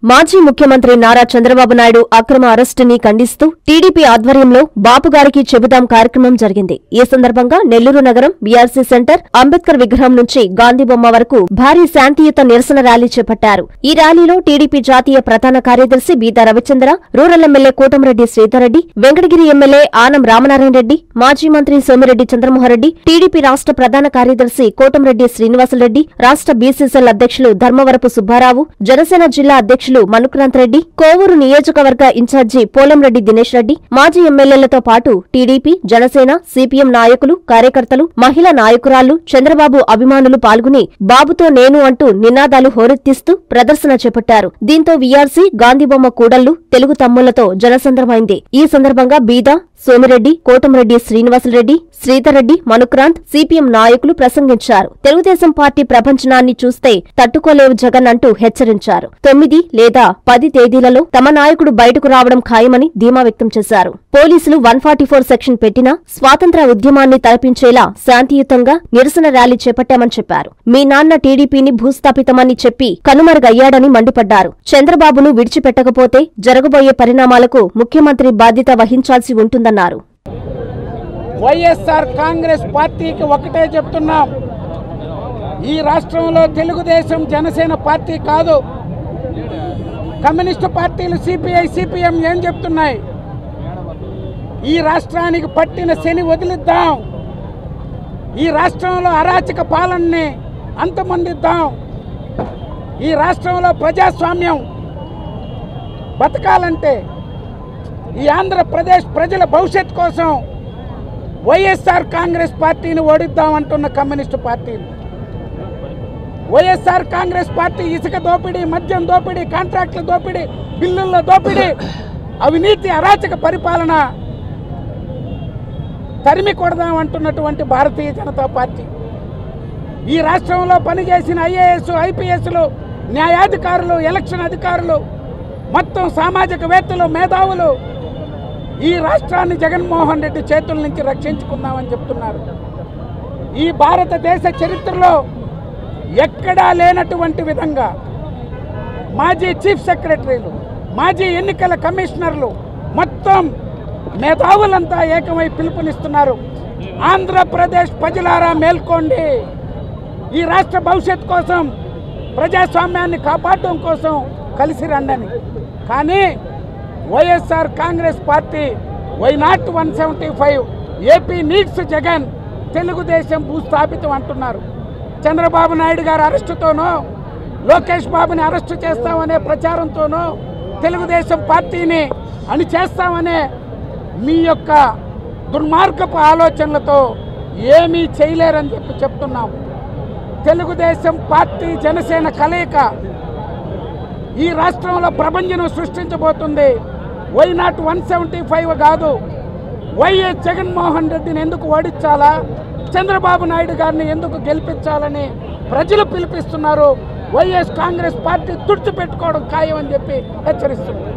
మాజీ ముఖ్యమంత్రి నారా చంద్రబాబు నాయుడు అక్రమ అరెస్టుని ఖండిస్తూ టీడీపీ ఆధ్వర్యంలో బాపుగారికి చెబుదాం కార్యక్రమం జరిగింది ఈ సందర్భంగా నెల్లూరు నగరం బీఆర్సీ సెంటర్ అంబేద్కర్ విగ్రహం నుంచి గాంధీబొమ్మ వరకు భారీ శాంతియుత నిరసన ర్యాలీ చేపట్టారు ఈ ర్యాలీలో టీడీపీ జాతీయ ప్రధాన కార్యదర్శి Beeda Ravichandra rural MLA Kotamreddy Sridhar Reddy Venkatagiri MLA Anam Ramanarayana Reddy మాజీ మంత్రి సోమిరెడ్డి చంద్రమోహన్రెడ్డి టీడీపీ రాష్ట్ర ప్రధాన కార్యదర్శి కోటంరెడ్డి శ్రీనివాసరెడ్డి రాష్ట్ర బీసీసీఎల్ అధ్యక్షులు ధర్మవరపు సుబ్బారావు జనసేన జిల్లా అధ్యక్షులు మనుక్రాంత్ రెడ్డి కోవూరు నియోజకవర్గ ఇన్ఛార్జి పోలంరెడ్డి దినేష్ రెడ్డి మాజీ ఎమ్మెల్యేలతో పాటు టీడీపీ జనసేన సిపిఎం నాయకులు కార్యకర్తలు మహిళా నాయకురాళ్లు చంద్రబాబు అభిమానులు పాల్గొని బాబుతో నేను అంటూ నినాదాలు హోరెత్తిస్తూ ప్రదర్శన చేపట్టారు దీంతో వీఆర్సీ గాంధీబొమ్మ కూడళ్లు తెలుగు తమ్ముళ్లతో జనసంద్రమైంది ఈ సందర్భంగా బీదా సోమిరెడ్డి కోటంరెడ్డి శ్రీనివాసరెడ్డి శ్రీధర్రెడ్డి మనుక్రాంత్ సిపిఎం నాయకులు ప్రసంగించారు తెలుగుదేశం పార్టీ ప్రపంచనాన్ని చూస్తే తట్టుకోలేవు జగన్ అంటూ హెచ్చరించారు తొమ్మిది లేదా పది తేదీలలో తమ నాయకుడు బయటకు రావడం ఖాయమని ధీమా వ్యక్తం చేశారు పోలీసులు వన్ సెక్షన్ పెట్టినా స్వాతంత్ర ఉద్యమాన్ని తలపించేలా శాంతియుతంగా నిరసన ర్యాలీ చేపట్టామని చెప్పారు మీ నాన్న టీడీపీని భూస్థాపితమని చెప్పి కనుమరుగయ్యాడని మండిపడ్డారు చంద్రబాబును విడిచిపెట్టకపోతే జరగబోయే పరిణామాలకు ముఖ్యమంత్రి బాధ్యత వహించాల్సి ఉంటుందన్నారు వైఎస్ఆర్ కాంగ్రెస్ పార్టీకి ఒకటే చెప్తున్నాం ఈ రాష్ట్రంలో తెలుగుదేశం జనసేన పార్టీ కాదు కమ్యూనిస్టు పార్టీలు సిపిఐ సిపిఎం ఏం చెప్తున్నాయి ఈ రాష్ట్రానికి పట్టిన శని వదిలిద్దాం ఈ రాష్ట్రంలో అరాచక పాలనని అంతమొందిద్దాం ఈ రాష్ట్రంలో ప్రజాస్వామ్యం బతకాలంటే ఈ ఆంధ్రప్రదేశ్ ప్రజల భవిష్యత్ కోసం వైఎస్ఆర్ కాంగ్రెస్ పార్టీని ఓడిద్దామంటున్న కమ్యూనిస్టు పార్టీలు వైఎస్ఆర్ కాంగ్రెస్ పార్టీ ఇసుక దోపిడీ మద్యం దోపిడీ కాంట్రాక్టుల దోపిడీ బిల్లుల దోపిడీ అవినీతి అరాచక పరిపాలన తరిమి కొడదామంటున్నటువంటి భారతీయ జనతా పార్టీ ఈ రాష్ట్రంలో పనిచేసిన ఐఏఎస్ ఐపీఎస్లు న్యాయాధికారులు ఎలక్షన్ అధికారులు మొత్తం సామాజికవేత్తలు మేధావులు ఈ రాష్ట్రాన్ని జగన్మోహన్ రెడ్డి చేతుల నుంచి రక్షించుకుందామని చెప్తున్నారు ఈ భారతదేశ చరిత్రలో ఎక్కడా లేనటువంటి విధంగా మాజీ చీఫ్ సెక్రటరీలు మాజీ ఎన్నికల కమిషనర్లు మొత్తం మేధావులంతా ఏకమై పిలుపునిస్తున్నారు ఆంధ్రప్రదేశ్ ప్రజలారా మేల్కోండి ఈ రాష్ట్ర భవిష్యత్ కోసం ప్రజాస్వామ్యాన్ని కాపాడడం కోసం కలిసి రండని కానీ YSR Congress party why not one seventy five AP needs Jagan Telugu Desam భూస్థాపితం అంటున్నారు చంద్రబాబు నాయుడు గారి అరెస్టుతోనో లోకేష్ బాబుని అరెస్టు చేస్తామనే ప్రచారంతోనో తెలుగుదేశం పార్టీని అణిచేస్తామనే మీ యొక్క దుర్మార్గపు ఆలోచనలతో ఏమీ చేయలేరని చెప్పి చెప్తున్నాం తెలుగుదేశం పార్టీ జనసేన కలయిక ఈ రాష్ట్రంలో ప్రపంచం సృష్టించబోతుంది why not one seventy five కాదు వైఎస్ జగన్మోహన్ రెడ్డిని ఎందుకు ఓడించాలా చంద్రబాబు నాయుడు గారిని ఎందుకు గెలిపించాలని ప్రజలు పిలిపిస్తున్నారు వైఎస్ కాంగ్రెస్ పార్టీ తుడిచిపెట్టుకోవడం ఖాయం అని చెప్పి హెచ్చరిస్తున్నారు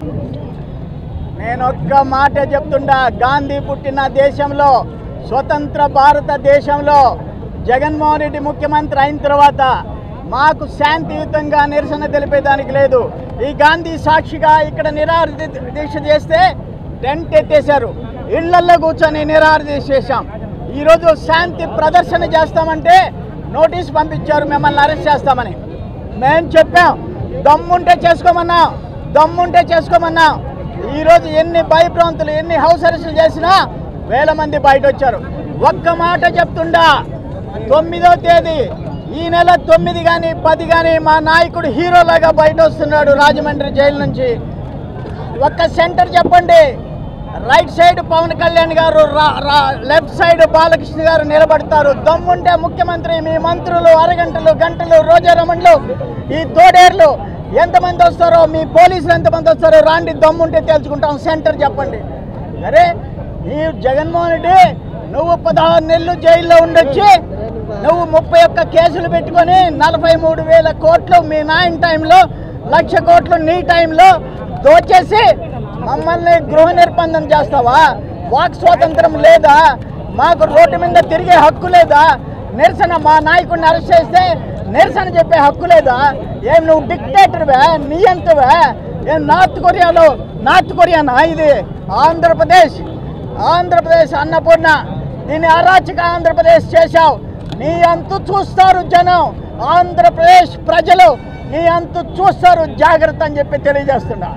నేను ఒక్క మాట చెప్తుండా గాంధీ పుట్టిన దేశంలో స్వతంత్ర భారతదేశంలో జగన్మోహన్ రెడ్డి ముఖ్యమంత్రి అయిన తర్వాత మాకు శాంతియుతంగా నిరసన తెలిపేదానికి లేదు ఈ గాంధీ సాక్షిగా ఇక్కడ నిరాహార దీ- దీక్ష చేస్తే టెంట్ ఎత్తేశారు ఇళ్లల్లో కూర్చొని నిరాహార దీక్ష చేశాం ఈరోజు శాంతి ప్రదర్శన చేస్తామంటే నోటీస్ పంపించారు మిమ్మల్ని అరెస్ట్ చేస్తామని మేము చెప్పాం దమ్ముంటే చేసుకోమన్నాం దమ్ముంటే చేసుకోమన్నాం ఈరోజు ఎన్ని భయభ్రాంతులు ఎన్ని హౌస్ అరెస్టులు చేసినా వేల మంది బయట వచ్చారు ఒక్క మాట చెప్తుండా తొమ్మిదో తేదీ ఈ నెల తొమ్మిది కానీ పది కానీ మా నాయకుడు హీరోలాగా బయట వస్తున్నాడు రాజమండ్రి జైలు నుంచి ఒక్క సెంటర్ చెప్పండి రైట్ సైడ్ పవన్ కళ్యాణ్ గారు రా- రా- లెఫ్ట్ సైడ్ బాలకృష్ణ గారు నిలబడతారు దమ్ముంటే ముఖ్యమంత్రి మీ మంత్రులు అరగంటలు గంటలు రోజారమణులు ఈ తోడేర్లు ఎంతమంది వస్తారో మీ పోలీసులు ఎంతమంది వస్తారో రాండి దమ్ముంటే తేల్చుకుంటాం సెంటర్ చెప్పండి అరే ఈ జగన్మోహన్ రెడ్డి నువ్వు పదహారు నెలలు జైల్లో ఉండొచ్చి నువ్వు ముప్పై ఒక్క కేసులు పెట్టుకొని నలభై మూడు వేల కోట్లు మీ నాయన టైంలో లక్ష కోట్లు నీ టైంలో దోచేసి మమ్మల్ని గృహ నిర్బంధం చేస్తావా వాక్ స్వాతంత్రం లేదా మాకు రోడ్డు మీద తిరిగే హక్కు లేదా నిరసన మా నాయకుడిని అరెస్ట్ చేస్తే నిరసన చెప్పే హక్కు లేదా ఏం నువ్వు డిక్టేటర్వే నియంతవే ఏం నార్త్ కొరియాలో నార్త్ కొరియానా ఇది ఆంధ్రప్రదేశ్ ఆంధ్రప్రదేశ్ అన్నపూర్ణ దీన్ని అరాచక ఆంధ్రప్రదేశ్ చేశావు నీ అంతు చూస్తారు జనం ఆంధ్రప్రదేశ్ ప్రజలు నీ అంతు చూస్తారు జాగ్రత్త అని చెప్పి తెలియజేస్తున్నా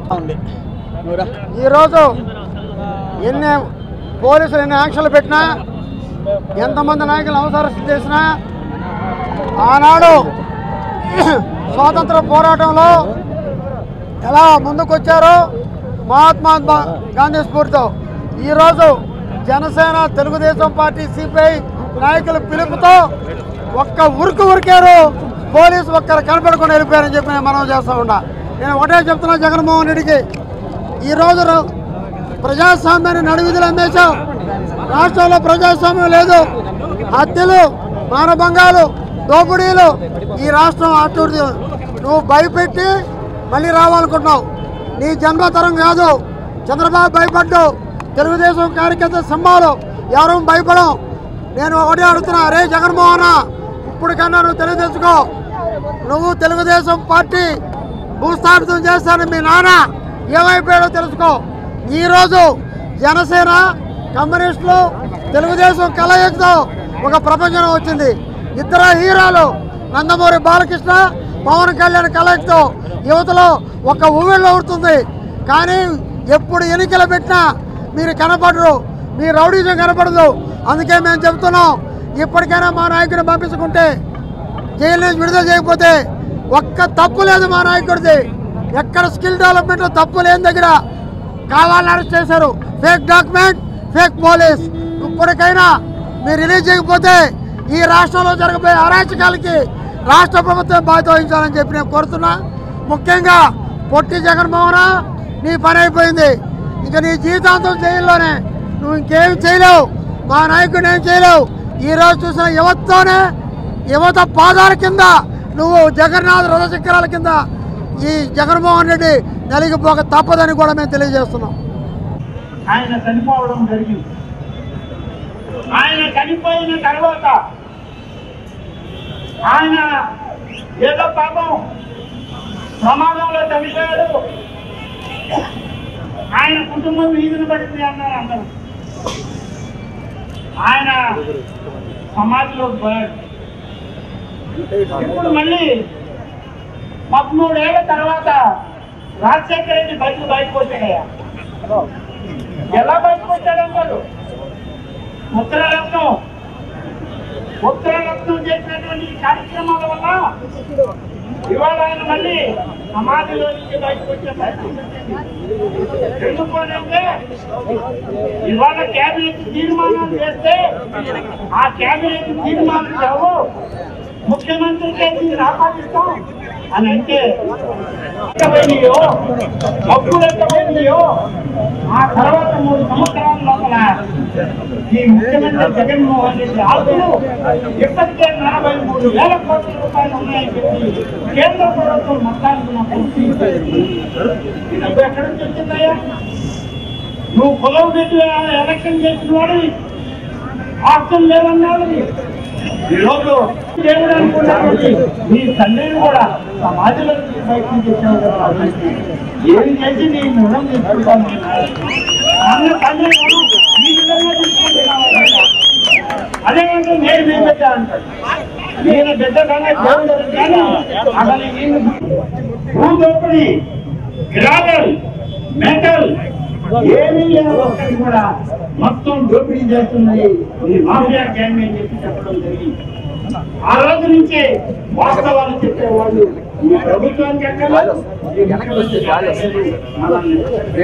ఈరోజు ఎన్ని పోలీసులు ఎన్ని ఆంక్షలు పెట్టినా ఎంతమంది నాయకులు అవసరం చేసినా ఆనాడు స్వాతంత్ర పోరాటంలో ఎలా ముందుకొచ్చారో మహాత్మా బా- గాంధీ స్ఫూర్తితో ఈరోజు జనసేన తెలుగుదేశం పార్టీ సిపిఐ నాయకుల పిలుపుతో ఒక్క ఉరికి ఉరికారు పోలీసు ఒక్కరు కనపడకుండా వెళ్ళిపోయారని చెప్పి నేను మనం చేస్తా ఉన్నా నేను ఒకటే చెప్తున్నా జగన్మోహన్ రెడ్డికి ఈరోజు ర- ప్రజాస్వామ్యాన్ని నడివిధులు అందేశాం రాష్ట్రంలో ప్రజాస్వామ్యం లేదు హత్యలు మానభంగాలు దోపిడీలు ఈ రాష్ట్రం అటు నువ్వు భయపెట్టి మళ్ళీ రావాలనుకుంటున్నావు నీ జన్మతరం కాదు చంద్రబాబు భయపడ్డు తెలుగుదేశం కార్యకర్త సింహాలు ఎవరు భయపడం నేను ఒకటే అడుగుతున్నా రే జగన్మోహన ఇప్పుడు కన్నా నువ్వు తెలియజేసుకో నువ్వు తెలుగుదేశం పార్టీ భూస్థాపితం చేస్తాను మీ నాన్న ఏమైపోయాడో తెలుసుకో ఈరోజు జనసేన కమ్యూనిస్టులు తెలుగుదేశం కలయికతో ఒక ప్రపంచం వచ్చింది ఇద్దరు హీరోలు నందమూరి బాలకృష్ణ పవన్ కళ్యాణ్ కలయికతో యువతలో ఒక ఊవిళ్ళు అవుతుంది కానీ ఎప్పుడు ఎన్నికలు పెట్టినా మీరు కనపడరు మీ రౌడీజం కనపడదు అందుకే మేము చెప్తున్నాం ఇప్పటికైనా మా నాయకుడిని పంపించుకుంటే జైలు నుంచి విడుదల చేయకపోతే ఒక్క తప్పు లేదు మా నాయకుడిది ఎక్కడ స్కిల్ డెవలప్మెంట్ తప్పు లేని దగ్గర కావాలని అరెస్ట్ చేశారు ఫేక్ డాక్యుమెంట్ ఫేక్ పోలీస్ ఇప్పటికైనా మీరు రిలీజ్ చేయకపోతే ఈ రాష్ట్రంలో జరగబోయే అరాచకాలకి రాష్ట్ర ప్రభుత్వం బాధ్యత వహించాలని చెప్పి నేను కోరుతున్నా ముఖ్యంగా పొట్టి జగన్మోహన నీ పని అయిపోయింది ఇక నీ జీవితాంతం జైల్లోనే నువ్వు ఇంకేం చేయలేవు మా నాయకుడిని ఏం చేయలేవు ఈ రోజు చూసిన యువతతోనే యువత పాదాల కింద నువ్వు జగన్నాథ్ రథచక్రాల కింద ఈ జగన్మోహన్ రెడ్డి నలిగిపోక తప్పదని కూడా మేము తెలియజేస్తున్నాం ఆయన చనిపోవడం జరిగింది ఆయన చనిపోయిన తర్వాత ఆయన ఏదో పాపం ప్రమాదంలో చనిపోయాడు ఆయన కుటుంబం వీధిని పడింది అన్నారు అందరూ ఆయన సమాధిలోకి పోయాడు ఇప్పుడు మళ్ళీ పదమూడేళ్ల తర్వాత రాజశేఖర రెడ్డి బయటకు బయటకు వచ్చాడయ్యా ఎలా బయటకు వచ్చాడంటారు ఉత్తరరత్నం ఉత్తరరత్నం చేసినటువంటి ఈ కార్యక్రమాల వల్ల ఇవాళ ఆయన మళ్ళీ సమాధిలో నుంచి బయటకు వచ్చే ప్రయత్నం చేసింది. ఎందుకు అని అంటే ఇవాళ కేబినెట్ తీర్మానం చేస్తే ఆ కేబినెట్ తీర్మానం చావు ముఖ్యమంత్రికి దీన్ని ఆపాదిస్తాం అని అంటే ఎంతమైనయో అప్పులు ఎంతమైనయో ఆ తర్వాత మూడు సంవత్సరాల లోపల ఈ ముఖ్యమంత్రి జగన్మోహన్ రెడ్డి ఆస్తులు ఇప్పటికే నలభై మూడు వేల కోట్ల రూపాయలు ఉన్నాయని చెప్పి కేంద్ర ప్రభుత్వం మొత్తానికి నాకు ఇచ్చింది. ఈ డబ్బు ఎక్కడి నుంచి వచ్చిందయ్యా నువ్వు కులం పెట్టి ఎలక్షన్ చేసిన వాడివి ఆస్తులు లేవన్నాడు ఈరోజు దేవుడు అనుకున్నటువంటి నీ తండ్రిని కూడా సమాజంలో ప్రయత్నం చేసావు కదా ఏం చేసి నీ రుణం తీసుకుంటాను అన్న తండ్రి రుణం ఈ విధంగా తీసుకుంటున్నావు కదా. అదేమంటే నేను మీ బిడ్డ అంటాడు నేను బిడ్డ కన్నా దేవుడు కానీ అసలు ఈయన భూదోపిడి గ్రావెల్ మెటల్ ఏమీ లేదు ఒక్కటి కూడా మొత్తం దోపిడీ చేస్తుంది ఈ మాఫియా గ్యాంగ్ అని చెప్పి చెప్పడం జరిగింది ఆ రోజు నుంచే వాస్తవాలు చెప్పేవాళ్ళు ఈ ప్రభుత్వానికి ఎక్కలేదు, ఈ ముఖ్యమంత్రికి ఎక్కలేదు. మనల్ని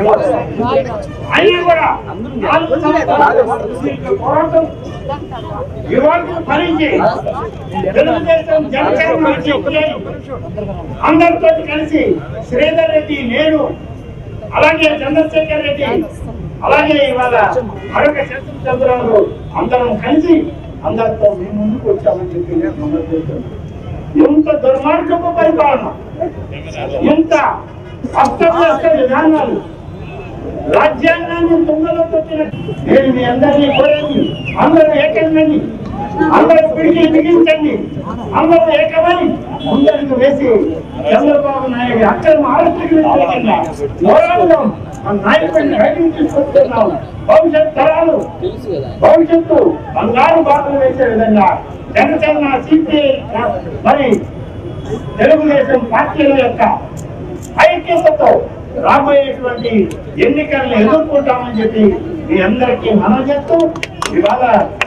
అయినా కూడా నాలుగు సంవత్సరాలు సుదీర్ఘ పోరాటం ఇవాళ భరించి తెలుగుదేశం జనసేన సిపిఐ అందరితో కలిసి శ్రీధర్ రెడ్డి నేను అలాగే చంద్రశేఖర్ రెడ్డి అలాగే ఇవాళ మరొక చంద్రరావు అందరం కలిసి అందరితో మీ ముందుకు వచ్చామని చెప్పి నేను మనవి చేస్తున్నాను. ఎంత దుర్మార్గపు పరిపాలన ఎంత అస్తవ్యస్త విధానాలు రాజ్యాంగాన్ని తుంగలో పెట్టిన నేను మీ అందరినీ కోరేది అందరూ ఏకండి అందరూ పిడికి బిగించండి అందరూ ఏకమని ముందడుగు వేసి చంద్రబాబు నాయుడు అక్రమ అరెస్టుకి వ్యతిరేకంగా పోరాడదాం మన నాయకుడిని బయటకు తీసుకొస్తున్నాం భవిష్యత్ తరాలు భవిష్యత్తు బంగారు బాటలు వేసే విధంగా జనసేన సిపిఐ మరి తెలుగుదేశం పార్టీల యొక్క ఐక్యతతో రాబోయేటువంటి ఎన్నికలను ఎదుర్కొంటామని చెప్పి మీ అందరికీ మనం చేస్తూ ఇవాళ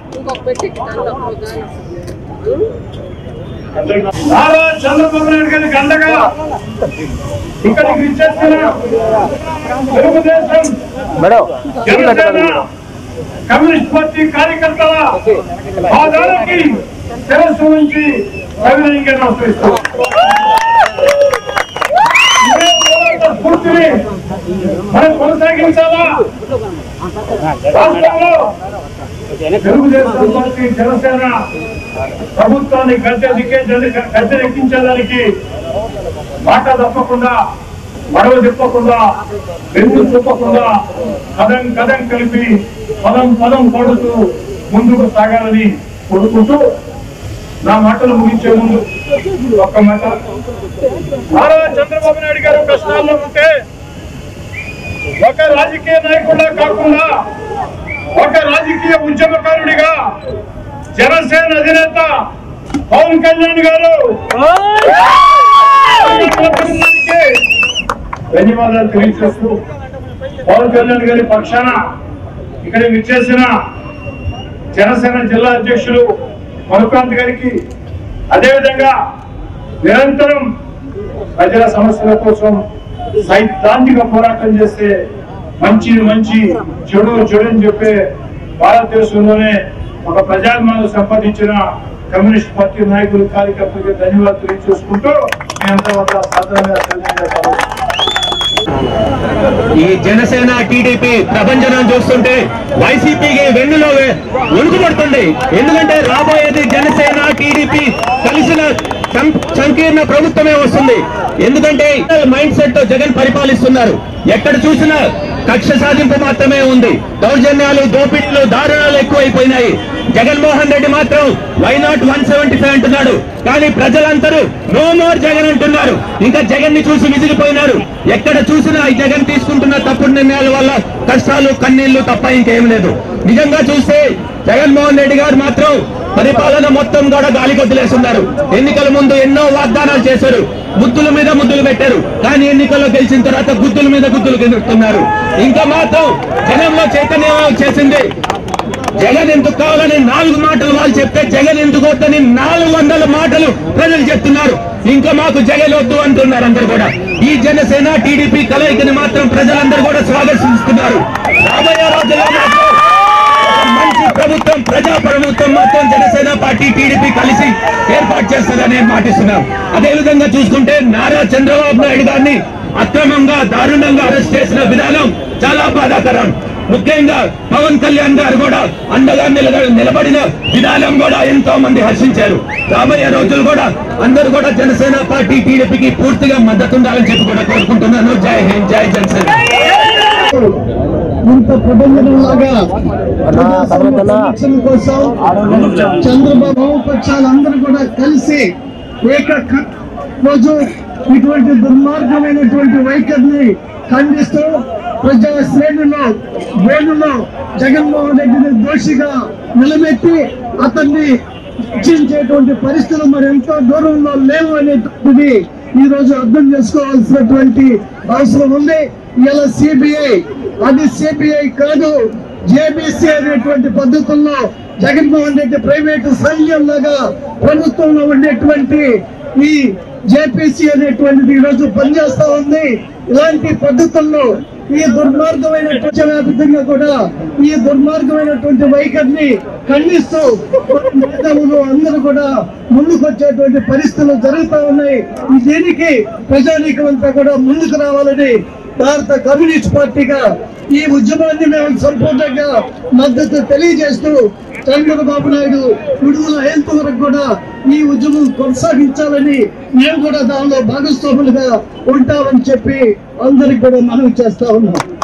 నారా చంద్రబాబు నాయుడు గారికి అండగా ఇక్కడికి విచ్చేసిన తెలుగుదేశం జనసేన కమ్యూనిస్ట్ పార్టీ కార్యకర్తల పాదాలకి శిరస్సు నుంచి సవినయంగా నమస్కరిస్తాం ఇదే పోరాట స్ఫూర్తిని మనం కొనసాగించాలా రాష్ట్రంలో తెలుగుదేశం పార్టీ జనసేన ప్రభుత్వాన్ని గద్దె దిక్కేదాన్ని గద్దె ఎక్కించేదానికి మాట తప్పకుండా మడవ తిప్పకుండా వెన్ను చూపకుండా కదం కదం కలిపి పదం పదం కొడుతూ ముందుకు సాగాలని కోరుకుంటూ నా మాటలు ముగించే ముందు ఒక్క మాట నారా చంద్రబాబు నాయుడు గారు కష్టాల్లో ఉంటే ఒక రాజకీయ నాయకుడిలా కాకుండా ఒక రాజకీయ ఉద్యమకారుడిగా జనసేన అధినేత పవన్ కళ్యాణ్ గారు ప్రభుత్వానికి ధన్యవాదాలు తెలియజేస్తూ పవన్ కళ్యాణ్ గారి పక్షాన ఇక్కడ విచ్చేసిన జనసేన జిల్లా అధ్యక్షులు మనుకాంత్ గారికి అదేవిధంగా నిరంతరం ప్రజల సమస్యల కోసం సైద్ధాంతిక పోరాటం చేస్తే మంచి మంచి చెడు చెడు అని చెప్పే భారతదేశంలోనే ఒక ప్రజాభిమానం సంపాదించిన కమ్యూనిస్ట్ పార్టీ నాయకులు కార్యకర్తలకు ధన్యవాదాలు తెలియజేసుకుంటూ మీ అందరి వద్ద సాధారణంగా తెలియజేస్తాను ఈ జనసేన టీడీపీ ప్రభంజనం చూస్తుంటే వైసీపీకి వెన్నులో వే- ఉణుకుపడుతుంది ఎందుకంటే రాబోయేది జనసేన టీడీపీ కలిసిన సం- సంకీర్ణ ప్రభుత్వమే వస్తుంది ఎందుకంటే మైండ్ సెట్ తో జగన్ పరిపాలిస్తున్నారు ఎక్కడ చూసినా కక్ష సాధింపు మాత్రమే ఉంది దౌర్జన్యాలు దోపిడీలు దారుణాలు ఎక్కువైపోయినాయి జగన్మోహన్ రెడ్డి మాత్రం why not one seventy five అంటున్నాడు కానీ ప్రజలందరూ నో మోర్ జగన్ అంటున్నారు ఇంకా జగన్ ని చూసి విసిగిపోయినారు ఎక్కడ చూసినా ఈ జగన్ తీసుకుంటున్న తప్పుడు నిర్ణయాల వల్ల కష్టాలు కన్నీళ్లు తప్ప ఇంకేం లేదు నిజంగా చూస్తే జగన్మోహన్ రెడ్డి గారు మాత్రం పరిపాలన మొత్తం కూడా గాలి కొద్దిలేస్తున్నారు ఎన్నికల ముందు ఎన్నో వాగ్దానాలు చేశారు ముద్దుల మీద ముద్దులు పెట్టారు కానీ ఎన్నికల్లో గెలిచిన తర్వాత గుద్దుల మీద గుద్దులు గెలుస్తున్నారు ఇంకా మాత్రం జనంలో చైతన్యం చేసింది జగన్ ఎందుకు కావాలని నాలుగు మాటలు వాళ్ళు చెప్తే జగన్ ఎందుకు వద్దని నాలుగు వందల మాటలు ప్రజలు చెప్తున్నారు ఇంకా మాకు జగన్ వద్దు అంటున్నారు అందరు కూడా ఈ జనసేన టీడీపీ కలయికని మాత్రం ప్రజలందరూ కూడా స్వాగతిస్తున్నారు రాబోయే రోజుల్లో మాత్రం ఒక మంచి ప్రభుత్వం ప్రజా ప్రభుత్వం మొత్తం జనసేన పార్టీ టీడీపీ కలిసి ఏర్పాటు చేస్తారని మాటిస్తున్నాం అదే విధంగా చూసుకుంటే నారా చంద్రబాబు నాయుడు గారిని అక్రమంగా దారుణంగా అరెస్ట్ చేసిన విధానం చాలా బాధాకరం ముఖ్యంగా పవన్ కళ్యాణ్ గారు కూడా అండగా నిలబ నిలబడిన విధానం కూడా ఎంతో మంది హర్షించారు రాబోయే రోజులు కూడా అందరూ కూడా జనసేన పార్టీ టీడీపీకి పూర్తిగా మద్దతు ఉండాలని చెప్పి కూడా కోరుకుంటున్నాను జై హింద్ జై జనసేన ఇంత ప్రబంధంలాగా సంరక్షణ కోసం చంద్రబాబు పక్షాలందరూ కూడా కలిసి ఏక క- రోజు ఇటువంటి దుర్మార్గమైనటువంటి వైఖరిని ఖండిస్తూ ప్రజా శ్రేణులో వేణులో జగన్మోహన్ రెడ్డిని దోషిగా నిలబెట్టి అతన్ని శిక్షించేటువంటి పరిస్థితులు మరి ఎంతో దూరంలో లేవు అనేటువంటిది ఈ రోజు అర్థం చేసుకోవాల్సినటువంటి అవసరం ఉంది ఇలా సిబిఐ అది సిబిఐ కాదు జేబీసీ అనేటువంటి పద్ధతుల్లో జగన్మోహన్ రెడ్డి ప్రైవేటు సైన్యం లాగా ప్రభుత్వంలో ఉండేటువంటి ఈ జేపీసీ అనేటువంటిది ఈ రోజు పనిచేస్తా ఉంది ఇలాంటి పద్ధతుల్లో ఈ దుర్మార్గమైన ప్రపంచవ్యాప్తంగా కూడా ఈ దుర్మార్గమైనటువంటి వైఖరిని ఖండిస్తూ మేధావులు అందరూ కూడా ముందుకు వచ్చేటువంటి పరిస్థితులు జరుగుతూ ఉన్నాయి ఈ దీనికి ప్రజానీకం అంతా కూడా ముందుకు రావాలని భారత కమ్యూనిస్ట్ పార్టీగా ఈ ఉద్యమాన్ని మేము సంపూర్ణంగా మద్దతు తెలియజేస్తూ చంద్రబాబు నాయుడు విడుదల అయ్యేంత వరకు కూడా ఈ ఉద్యమం కొనసాగించాలని మేము కూడా దానిలో భాగస్వాములుగా ఉంటామని చెప్పి అందరికి కూడా మనవి చేస్తా ఉన్నాం